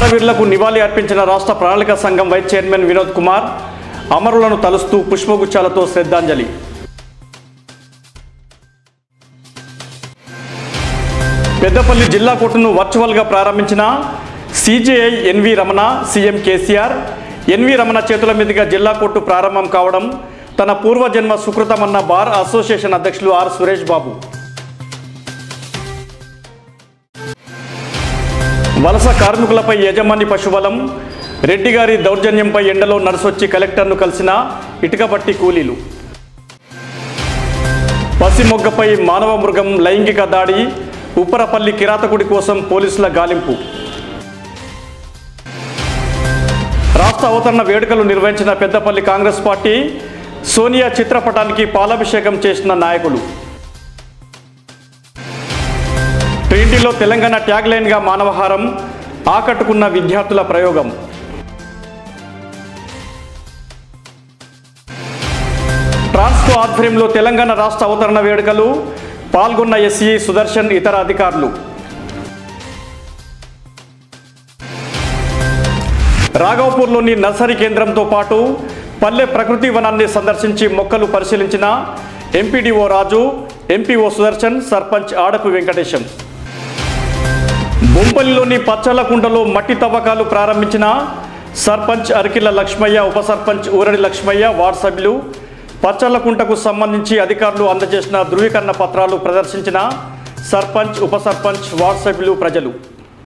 అమరవీరులకు నివాళి అర్పించిన రాష్ట్ర ప్రణాళిక సంఘం వైస్ చైర్మన్ వినోద్ కుమార్ అమరులను తలుస్తూ పుష్పగుచ్చాలతో శ్రద్ధాంజలి పెద్దపల్లి జిల్లా కోర్టును వర్చువల్గా ప్రారంభించిన CJI N V Ramana CM KCR N V Ramana చేతుల మీదుగా జిల్లా కోర్టు ప్రారంభం కావడం తన పూర్వజన్మ సుకృతమన్న బార్ అసోసియేషన్ అధ్యక్షులు ఆర్ సురేష్ బాబు వలస కార్మికులపై యజమాని పశుబలం రెడ్డి గారి దౌర్జన్యంపై ఎండలో నడుసొచ్చి కలెక్టర్ను కలిసిన ఇటుకబట్టి కూలీలు పసిమొగ్గపై మానవ మృగం లైంగిక దాడి ఉప్పరపల్లి కిరాతకుడి కోసం పోలీసుల గాలింపు రాష్ట్ర అవతరణ వేడుకలు నిర్వహించిన పెద్దపల్లి కాంగ్రెస్ పార్టీ సోనియా చిత్రపటానికి పాలాభిషేకం చేసిన నాయకులు ట్రీంటీలో తెలంగాణ ట్యాగ్ లైన్గా మానవహారం ఆకట్టుకున్న విద్యార్థుల ప్రయోగం ట్రాన్స్కో ఆధ్వర్యంలో తెలంగాణ రాష్ట్ర అవతరణ వేడుకలు పాల్గొన్న ఎస్ఈ సుదర్శన్ ఇతర అధికారులు రాఘవపూర్లోని నర్సరీ కేంద్రంతో పాటు పల్లె ప్రకృతి వనాన్ని సందర్శించి మొక్కలు పరిశీలించిన ఎంపీడీఓ రాజు ఎంపీఓ సుదర్శన్ సర్పంచ్ ఆడపు వెంకటేశం బొంపల్లిలోని పచ్చలకుంటలో మట్టి తవ్వకాలు ప్రారంభించిన సర్పంచ్ అరికిల్ల లక్ష్మయ్య ఉప సర్పంచ్ ఊరడి లక్ష్మయ్య వార్డు సభ్యులు పచ్చళ్లకుంటకు సంబంధించి అధికారులు అందజేసిన ధృవీకరణ పత్రాలు ప్రదర్శించిన సర్పంచ్ ఉప సర్పంచ్ వార్డు సభ్యులు ప్రజలు